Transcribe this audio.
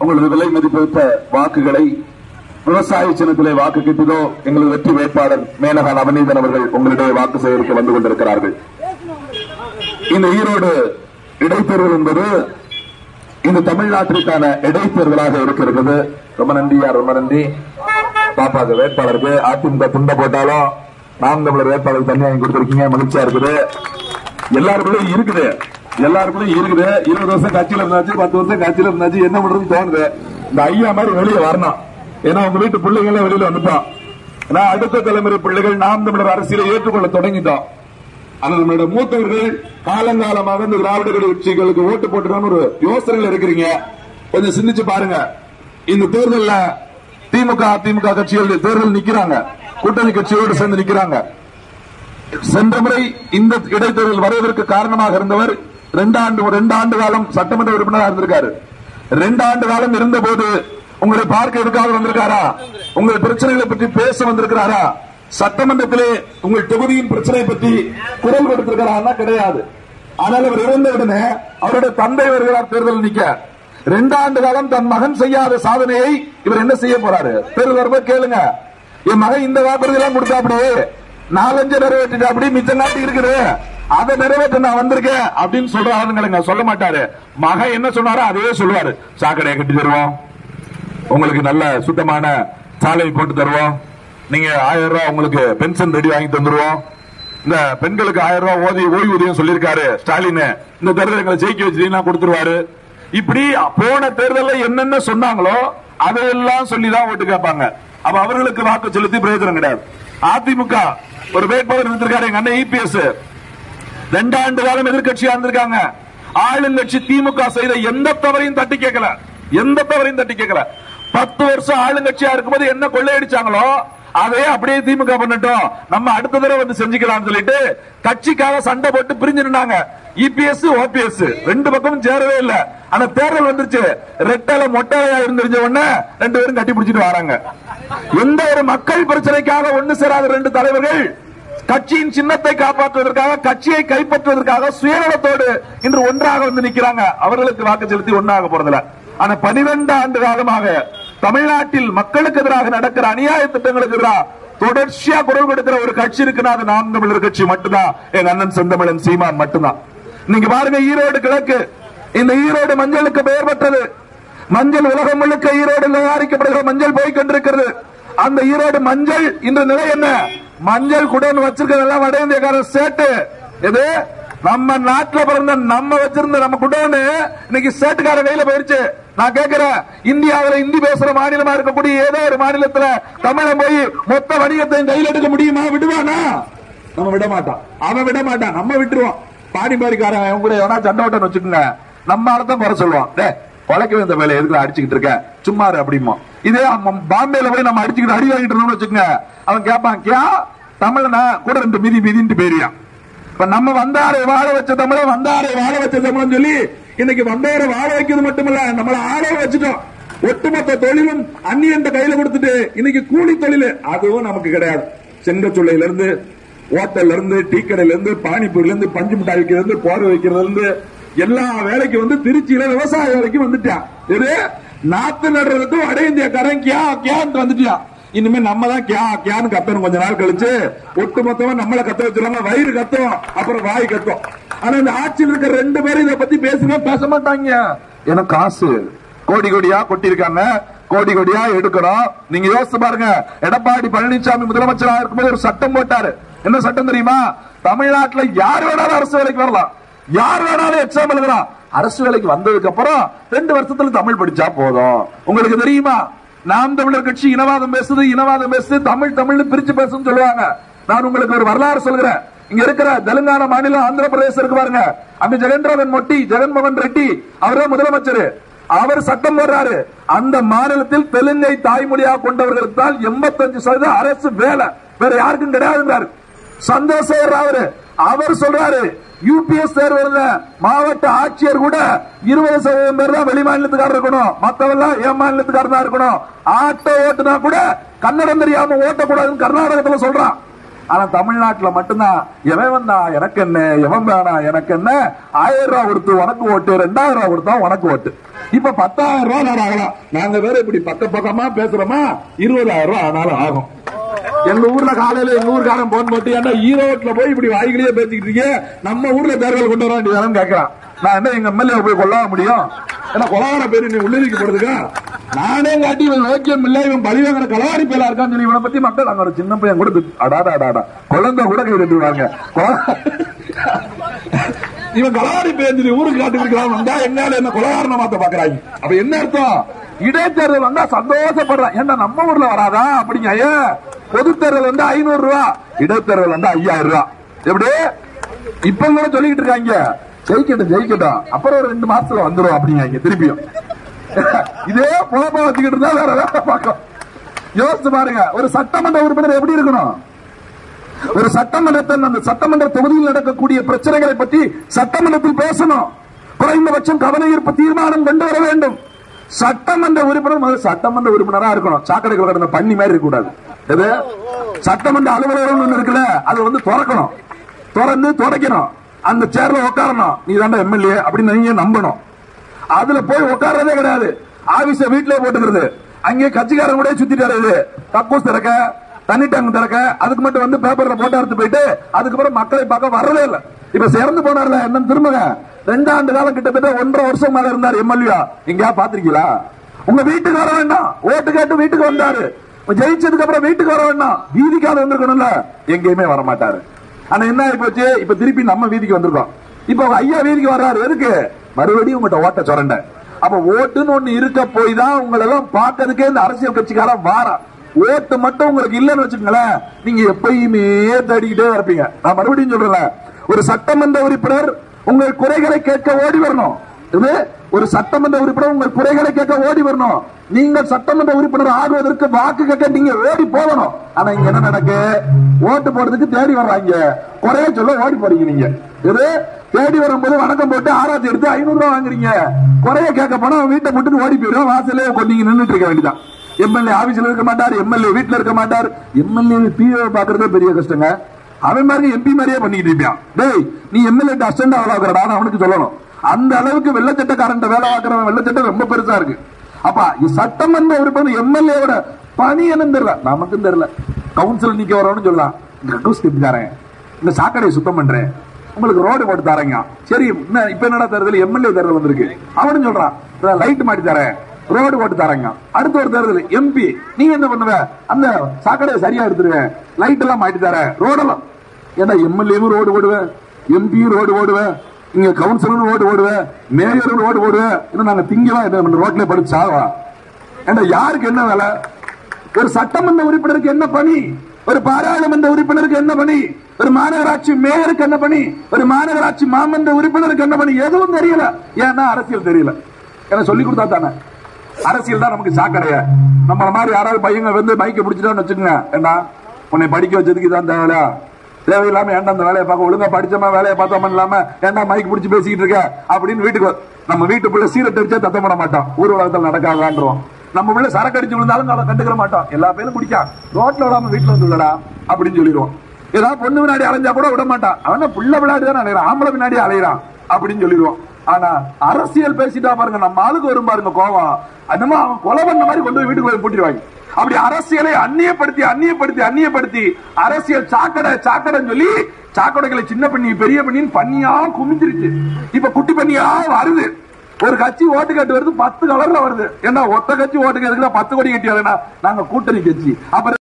உங்களது விலை மதிப்பளித்த வாக்குகளை விவசாய சின்னத்திலே வாக்கு கிட்டதோ எங்களது வெற்றி வேட்பாளர் மேனகா நவநீதன் அவர்கள் உங்களிடையே வாக்கு சேகரிக்க வந்து கொண்டிருக்கிறார்கள் இந்த ஈரோடு இடைத்தேர்தல் என்பது இந்த தமிழ்நாட்டிற்கான இடைத்தேர்தலாக இருக்கிறது ரொம்ப நன்றியா ரொம்ப நன்றி பாப்பாக்கு வேட்பாளருக்கு அதிமுக துண்ட போட்டாலும் நாம் தமிழர் வேட்பாளர் தனியாக வாங்கி கொடுத்திருக்கீங்க மகிழ்ச்சியா இருக்குது எல்லாருக்குள்ளயும் இருக்குது எல்லாருக்குள்ளயும் இருக்குது இருபது வருஷம் கட்சியில இருந்தாச்சு பத்து வருஷம் கட்சியில இருந்தாச்சு என்ன பண்றதுன்னு தோணுது இந்த ஐயா மாதிரி வெளியே வரணும் ஏன்னா உங்க வீட்டு பிள்ளைங்க எல்லாம் வெளியில வந்துட்டோம் ஏன்னா அடுத்த தலைமுறை பிள்ளைகள் நாம் தமிழர் அரசியலை ஏற்றுக்கொள்ள தொடங்கிட்டோம் ஆனா நம்மளோட மூத்தவர்கள் காலங்காலமாக இந்த திராவிட கட்சிகளுக்கு ஓட்டு போட்டுதான் ஒரு யோசனைகள் இருக்கிறீங்க கொஞ்சம் சிந்திச்சு பாருங்க இந்த தேர்தல்ல திமுக அதிமுக கட்சிகள் தேர்தல் நிக்கிறாங்க கூட்டணி கட்சியோடு சேர்ந்து நிக்கிறாங்க சென்ற முறை இந்த இடைத்தேர்தல் வருவதற்கு காரணமாக இருந்தவர் ரெண்டு ஆண்டு ரெண்டு ஆண்டு காலம் சட்டமன்ற உறுப்பினராக இருந்திருக்காரு ரெண்டு ஆண்டு காலம் இருந்தபோது உங்களை பார்க்க எதுக்காக வந்திருக்காரா உங்கள் பிரச்சனைகளை பற்றி பேச வந்திருக்கிறாரா சட்டமன்றத்திலே உங்கள் தொகுதியின் பிரச்சனை பற்றி குரல் கொடுத்திருக்கிறாரா கிடையாது ஆனால் அவர் இறந்த உடனே அவருடைய தந்தை வருகிறார் தேர்தல் நிக்க ரெண்டு ஆண்டு காலம் தன் மகன் செய்யாத சாதனையை இவர் என்ன செய்ய போறாரு தேர்தல் வரும்போது கேளுங்க என் மகன் இந்த வாக்குறுதி எல்லாம் கொடுத்தா அப்படியே நாலஞ்சு நிறைவேற்றிட்டு அப்படி மிச்சம் நாட்டி இருக்குது அதை நிறைவேற்ற நான் வந்திருக்கேன் அப்படின்னு சொல்ற ஆளுங்களுக்கு சொல்ல மாட்டாரு மகன் என்ன சொன்னாரோ அதே சொல்லுவாரு சாக்கடையை கட்டி தருவோம் உங்களுக்கு நல்ல சுத்தமான சாலை போட்டு தருவோம் நீங்க ஆயிரம் ரூபாய் உங்களுக்கு பென்ஷன் ரெடி வாங்கி தந்துருவோம் இந்த பெண்களுக்கு ஆயிரம் ரூபாய் ஓதி ஓய்வூதியம் சொல்லியிருக்காரு ஸ்டாலின் இந்த தேர்தல் எங்களை ஜெயிக்க வச்சிருந்தீங்கன்னா கொடுத்துருவாரு இப்படி போன தேர்தலில் என்னென்ன சொன்னாங்களோ அதையெல்லாம் சொல்லிதான் ஓட்டு கேட்பாங்க அப்ப அவர்களுக்கு வாக்கு செலுத்தி பிரயோஜனம் கிடையாது அதிமுக ஒரு வேட்பாளர் இருந்திருக்காரு எங்க அண்ணன் இபிஎஸ் ரெண்டு ஆண்டு காலம் எதிர்கட்சியா இருந்திருக்காங்க ஆளுங்கட்சி திமுக செய்த எந்த தவறையும் தட்டி கேட்கல எந்த தவறையும் தட்டி கேட்கல பத்து வருஷம் ஆளுங்கட்சியா இருக்கும்போது என்ன கொள்ளையடிச்சாங்களோ அதே அப்படியே திமுக பண்ணட்டும் நம்ம அடுத்த தடவை வந்து செஞ்சுக்கலாம் சொல்லிட்டு கட்சிக்காக சண்டை போட்டு பிரிஞ்சு நின்னாங்க இபிஎஸ் ஓபிஎஸ் ரெண்டு பக்கமும் சேரவே இல்ல ஆனா தேர்தல் வந்துருச்சு ரெட்டல மொட்டையா இருந்திருந்த உடனே ரெண்டு பேரும் கட்டி பிடிச்சிட்டு வராங்க எந்த ஒரு மக்கள் பிரச்சனைக்காக ஒண்ணு சேராத ரெண்டு தலைவர்கள் கட்சியின் சின்னத்தை காப்பாற்றுவதற்காக கட்சியை கைப்பற்றுவதற்காக சுயநலத்தோடு இன்று ஒன்றாக வந்து நிக்கிறாங்க அவர்களுக்கு வாக்கு செலுத்தி ஒன்றாக போறதில்ல ஆனா பனிரெண்டு ஆண்டு காலமாக தமிழ்நாட்டில் மக்களுக்கு எதிராக நடக்கிற அநியாய திட்டங்களுக்கு எதிராக தொடர்ச்சியா குரல் கொடுக்கிற ஒரு கட்சி இருக்குன்னா அது நாம் தமிழர் கட்சி மட்டும்தான் எங்க அண்ணன் செந்தமிழன் சீமான் மட்டும்தான் நீங்க பாருங்க ஈரோடு கிழக்கு இந்த ஈரோடு மஞ்சளுக்கு பெயர் பெற்றது மஞ்சள் உலகம் முழுக்க ஈரோடு தயாரிக்கப்படுகிற மஞ்சள் போய் கொண்டிருக்கிறது அந்த ஈரோடு மஞ்சள் இன்று நிலை என்ன மஞ்சள் குடோன் வச்சிருக்கிறதெல்லாம் வட இந்தியக்காரன் சேட்டு இது நம்ம நாட்டுல பிறந்த நம்ம வச்சிருந்த நம்ம குடோனு இன்னைக்கு சேட்டுக்கார கையில போயிருச்சு நான் கேட்கிறேன் இந்தியாவுல இந்தி பேசுற மாநிலமா இருக்கக்கூடிய ஏதோ ஒரு மாநிலத்துல தமிழன் போய் மொத்த வணிகத்தையும் கையில் எடுக்க முடியுமா விடுவானா நம்ம விட மாட்டான் அவன் விட மாட்டான் நம்ம விட்டுருவோம் பாடி பாடிக்காரன் அவன் கூட எவனா சண்டை ஓட்டன்னு வச்சுக்கோங்க நம்ம ஆளத்தான் குறை சொல்லுவான் டே கொலைக்க இந்த வேலை எதுக்கு அடிச்சுக்கிட்டு இருக்க சும்மா இரு அப்படிமா இதே அவன் பாம்பேல போய் நம்ம அடிச்சுக்கிட்டு அடி வாங்கிட்டு இருந்தோம்னு வச்சுக்கோங்க அவன் கேட்பான் கியா தமிழனா கூட ரெண்டு மிதி மிதின்ட்டு போயிருவான் இப்ப நம்ம வந்தாரை வாழ வச்ச தமிழன் வந்தாரை வாழ வச்ச தமிழன் சொல்லி இன்னைக்கு வந்தாரை வாழ வைக்கிறது மட்டுமல்ல நம்மள ஆள வச்சுட்டோம் ஒட்டுமொத்த தொழிலும் அந்நியன் கையில கொடுத்துட்டு இன்னைக்கு கூலி தொழில் அதுவும் நமக்கு கிடையாது செங்கச்சொல்லையில இருந்து ஹோட்டல்ல இருந்து டீ கடையில இருந்து பானிபூரில இருந்து பஞ்சு மிட்டாய் வைக்கிறதுல இருந்து போர் வைக்கிறதுல இருந்து எல்லா வேலைக்கு வந்து திருச்சியில விவசாய வேலைக்கு வந்துட்டான் இது நாத்து நடுறதுக்கு வட இந்தியக்காரன் கியா கியான்னு வந்துட்டான் இனிமே நம்ம தான் கியா கியான்னு கத்தணும் கொஞ்ச நாள் கழிச்சு ஒட்டு மொத்தமா நம்மள கத்த வச்சிருவாங்க வயிறு கத்தும் அப்புறம் வாய் கத்தும் ஆனா இந்த ஆட்சியில் இருக்கிற ரெண்டு பேரும் இதை பத்தி பேசுங்க பேச மாட்டாங்க எனக்கு காசு கோடி கோடியா கொட்டிருக்காங்க கோடி கோடியா எடுக்கிறோம் நீங்க யோசிச்சு பாருங்க எடப்பாடி பழனிசாமி முதலமைச்சரா இருக்கும்போது ஒரு சட்டம் போட்டாரு என்ன சட்டம் தெரியுமா தமிழ்நாட்டுல யார் வேணாலும் அரசு வேலைக்கு வரலாம் யார் வேணாலும் எக்ஸாம் எழுதலாம் அரசு வேலைக்கு வந்ததுக்கு அப்புறம் ரெண்டு வருஷத்துல தமிழ் படிச்சா போதும் உங்களுக்கு தெரியுமா நாம் தமிழர் கட்சி இனவாதம் பேசுது இனவாதம் பேசுது தமிழ் தமிழ்னு பிரிச்சு பேசுன்னு சொல்லுவாங்க நான் உங்களுக்கு ஒரு வரலாறு சொல்கிறேன் இங்க இருக்கிற தெலுங்கானா மாநிலம் ஆந்திர பிரதேசம் இருக்கு பாருங்க அங்க ஜெகன்ராதன் மொட்டி ஜெகன்மோகன் ரெட்டி அவர்தான் முதலமைச்சர் அவர் சட்டம் போடுறாரு அந்த மாநிலத்தில் தெலுங்கை தாய்மொழியாக கொண்டவர்களுக்கு தான் எண்பத்தஞ்சு சதவீதம் அரசு வேலை வேற யாருக்கும் கிடையாதுன்றாரு சந்தோஷம் அவரு அவர் சொல்றாரு யூபிஎஸ் தேர்வு எழுத மாவட்ட ஆட்சியர் கூட இருபது சதவீதம் பேர் தான் வெளி மாநிலத்துக்காரர் இருக்கணும் மத்தவெல்லாம் என் மாநிலத்துக்காரர் தான் இருக்கணும் ஆட்டோ ஓட்டுனா கூட கன்னடம் தெரியாம ஓட்டக்கூடாதுன்னு கர்நாடகத்துல சொல்றான் ஆனா தமிழ்நாட்டுல மட்டும்தான் எவன் வந்தா எனக்கு என்ன எவன் வேணா எனக்கு என்ன ஆயிரம் ரூபாய் கொடுத்து உனக்கு ஓட்டு ரெண்டாயிரம் ரூபாய் கொடுத்தா உனக்கு ஓட்டு இப்ப பத்தாயிரம் ரூபாய் நான் ஆகலாம் நாங்க வேற இப்படி பக்க பக்கமா பேசுறோமா இருபதாயிரம் ரூபாய் ஆனாலும் ஆகும் எங்க ஊர்ல காலையில எங்க ஊர்காரன் போன் போட்டு ஏன்டா ஈரோட்ல போய் இப்படி வாய்களையே பேசிக்கிட்டு இருக்கீங்க நம்ம ஊர்ல தேர்தல் கொண்டு வர வேண்டியதானு கேட்கறான் நான் என்ன எங்க எம்எல்ஏ போய் கொல்லாம முடியும் ஏன்னா கொலகார பேரு நீ உள்ளிருக்க போடுதுக்கா நானே காட்டி இவன் ஓக்கியம் இல்ல இவன் பழிவாங்கிற கலவாரி பேரா இருக்கான்னு சொல்லி இவனை பத்தி மக்கள் அங்க ஒரு சின்ன பையன் கூட திட்டு- அடாடா அடாடா குழந்தை கூட கை தட்டுவாங்க இவன் கலவாரி பேர் சொல்லி ஊருக்கு காட்டி கொடுக்கலாம் வந்தா என்னால என்ன கொலகாரனை மாத்த பாக்குறாங்க அப்ப என்ன அர்த்தம் இடைத்தேர்தல் வந்தா சந்தோஷப்படுறான் ஏன்னா நம்ம ஊர்ல வராதா அப்படிங்க ஐயா பொது தேர்தல் வந்து ஐநூறு ரூபா இடைத்தேர்தல் வந்து ஐயாயிரம் ரூபா எப்படி இப்ப கூட சொல்லிக்கிட்டு இருக்காங்க ஜெயிக்கட்டும் ஜெயிக்கட்டும் அப்புறம் ஒரு ரெண்டு மாசத்துல வந்துரும் அப்படிங்க திருப்பியும் இதே போப்பா வச்சுக்கிட்டு இருந்தா வேற வேலை பார்க்கும் யோசிச்சு பாருங்க ஒரு சட்டமன்ற உறுப்பினர் எப்படி இருக்கணும் ஒரு சட்டமன்றத்தில் அந்த சட்டமன்ற தொகுதியில் நடக்கக்கூடிய பிரச்சனைகளை பற்றி சட்டமன்றத்தில் பேசணும் குறைந்தபட்சம் கவன ஈர்ப்பு தீர்மானம் கொண்டு வர வேண்டும் சட்டமன்ற உறுப்பினர் முதல்ல சட்டமன்ற உறுப்பினரா இருக்கணும் சாக்கடைகள் கடந்த பண்ணி மாதிரி இருக்க கூடாது எது சட்டமன்ற அலுவலகம் ஒண்ணு இருக்குல்ல அது வந்து திறக்கணும் திறந்து துடைக்கணும் அந்த சேர்ல உட்காரணும் நீ தாண்டா எம்எல்ஏ அப்படின்னு நீங்க நம்பணும் அதுல போய் உட்கார்றதே கிடையாது ஆபீஸ வீட்லயே போட்டுக்கிறது அங்கே கட்சிக்காரன் கூட சுத்திட்டு வர்றது கக்கூஸ் திறக்க தண்ணி டேங்க் திறக்க அதுக்கு மட்டும் வந்து பேப்பர்ல போட்டோ எடுத்து போயிட்டு அதுக்கப்புறம் மக்களை பார்க்க வர்றதே இல்ல இப்ப சேர்ந்து போனார்ல என்ன திரும்புங்க ரெண்டாண்டு காலம் கிட்டத்தட்ட ஒன்றரை வருஷம் மேல இருந்தார் எம்எல்ஏ எங்கயா பாத்திருக்கீங்களா உங்க வீட்டுக்கு வர வேண்டாம் ஓட்டு கேட்டு வீட்டுக்கு வந்தாரு ஜெயிச்சதுக்கு அப்புறம் வீட்டுக்கு வர வேண்டாம் வீதிக்கால வந்திருக்கணும்ல எங்கேயுமே வர மாட்டாரு ஆனா என்ன ஆகி போச்சு இப்ப திருப்பி நம்ம வீதிக்கு வந்திருக்கோம் இப்ப அவங்க ஐயா வீதிக்கு வர்றாரு எதுக்கு மறுபடியும் உங்கள்கிட்ட ஓட்ட சொரண்ட அப்ப ஓட்டுன்னு ஒண்ணு இருக்க போய் தான் உங்களை எல்லாம் பார்க்கறதுக்கே இந்த அரசியல் கட்சிக்காரன் வாரான் ஓட்டு மட்டும் உங்களுக்கு இல்லைன்னு வச்சுக்கோங்களேன் நீங்க எப்பயுமே தேடிக்கிட்டே இருப்பீங்க நான் மறுபடியும் சொல்றேன் ஒரு சட்டமன்ற உறுப்பினர் உங்கள் குறைகளை கேட்க ஓடி வரணும் இது ஒரு சட்டமன்ற உறுப்பினர் உங்கள் குறைகளை கேட்க ஓடி வரணும் நீங்கள் சட்டமன்ற உறுப்பினர் ஆகுவதற்கு வாக்கு கேட்க நீங்க ஓடி போகணும் ஆனா இங்க என்ன நடக்கு ஓட்டு போடுறதுக்கு தேடி வர்றாங்க குறைய சொல்ல ஓடி போறீங்க நீங்க இது தேடி வரும்போது வணக்கம் போட்டு ஆராய்ச்சி எடுத்து ஐநூறு ரூபாய் வாங்குறீங்க குறைய கேட்க போனா அவன் வீட்டை போட்டு ஓடி போயிடும் வாசலே கொண்டீங்க நின்னுட்டு இருக்க வேண்டியதான் எம்எல்ஏ ஆபீஸ்ல இருக்க மாட்டார் எம்எல்ஏ வீட்டுல இருக்க மாட்டார் எம்எல்ஏ பிஓ பாக்குறதே பெரிய கஷ்டங்க அவன் மாதிரி எம்பி மாதிரியே பண்ணிட்டு இருப்பான் டேய் நீ எம்எல்ஏ அசிஸ்டன்ட் ஆகலாக்கிறடா அவனுக்கு சொல்லணும் அந்த அளவுக்கு வெள்ளச்சட்டக்காரன் வேலை பார்க்கறவன் வெள்ளச்சட்டம் ரொம்ப பெருசா இருக்கு அப்ப இ- சட்டமன்ற உறுப்பினர் எம்எல்ஏவோட பணி என்னன்னு தெரியல நமக்கும் தெரியல கவுன்சில் நிக்க வரணும்னு சொல்லலாம் இந்த கக்கூஸ் திப்பி தரேன் இந்த சாக்கடையை சுத்தம் பண்றேன் உங்களுக்கு ரோடு போட்டு தரேங்க சரி என்ன இப்ப என்னடா தேர்தல் எம்எல்ஏ தேர்தல் வந்திருக்கு அவனும் சொல்றான் லைட் மாட்டி தரேன் ரோடு போட்டு தரேங்க அடுத்த ஒரு தேர்தல் எம்பி நீ என்ன பண்ணுவ அந்த சாக்கடையை சரியா எடுத்துருவேன் லைட் எல்லாம் மாட்டி தரேன் ரோடெல்லாம் ஏன்னா எம்எல்ஏவும் ரோடு போடுவேன் எம்பியும் ரோடு போடுவேன் இங்க கவுன்சிலரும் ரோடு போடுவேன் மேயரும் ரோடு போடுவேன் இன்னும் நாங்க திங்கலாம் என்ன ரோட்ல படிச்சு சாவா ஏன்னா யாருக்கு என்ன வேலை ஒரு சட்டமன்ற உறுப்பினருக்கு என்ன பணி ஒரு பாராளுமன்ற உறுப்பினருக்கு என்ன பணி ஒரு மாநகராட்சி மேயருக்கு என்ன பணி ஒரு மாநகராட்சி மாமன்ற உறுப்பினருக்கு என்ன பணி எதுவும் தெரியல ஏன்னா அரசியல் தெரியல ஏன்னா சொல்லி கொடுத்தா தானே அரசியல் தான் நமக்கு சாக்கடைய நம்மள மாதிரி யாராவது பையங்க வந்து மைக்க பிடிச்சிட்டோம்னு வச்சுக்கோங்க ஏன்னா உன்னை படிக்க வச்சதுக்கு இதான் தேவையா தேவையில்லாம ஏன்டா அந்த வேலையை பார்க்க ஒழுங்கா படிச்சோமா வேலையை பார்த்தோமா இல்லாம ஏன்டா மைக் பிடிச்சி பேசிக்கிட்டு இருக்க அப்படின்னு வீட்டுக்கு வ- நம்ம வீட்டுக்குள்ள சீரட் அடிச்சா தத்தம் பண்ண மாட்டோம் ஊர் உலகத்தில் நடக்காதான்றோம் நம்ம உள்ள சரக்கு அடிச்சு விழுந்தாலும் அதை கண்டுக்கிற மாட்டோம் எல்லா பேரும் குடிக்கா ரோட்ல விடாம வீட்டுல வந்து விடடா அப்படின்னு சொல்லிடுவோம் ஏதாவது பொண்ணு பின்னாடி அலைஞ்சா கூட விட மாட்டான் அவன் புள்ள விளையாடி தான் அலையிறான் ஆம்பளை பின்னாடி அலையிறான் அப்படின்னு சொல்லிடுவோம் ஆனா அரசியல் பேசிட்டா பாருங்க நம்ம ஆளுக்கு வரும் பாருங்க கோவம் என்னமோ அவன் கொலை பண்ண மாதிரி கொண்டு போய் வீட்டுக்குள்ள பூட்டிடுவாங்க அப்படி அரசியலை அந்நியப்படுத்தி அந்நியப்படுத்தி அந்நியப்படுத்தி அரசியல் சாக்கடை சாக்கடைன்னு சொல்லி சாக்கடைகளை சின்ன பண்ணி பெரிய பண்ணின்னு பண்ணியா குமிஞ்சிருச்சு இப்ப குட்டி பண்ணியா வருது ஒரு கட்சி ஓட்டு கட்டு வருது பத்து கலர்ல வருது ஏன்னா ஒத்த கட்சி ஓட்டு கட்டுக்கு பத்து கோடி கட்டி வருதுன்னா நாங்க கூட்டணி கட்சி அப்புறம்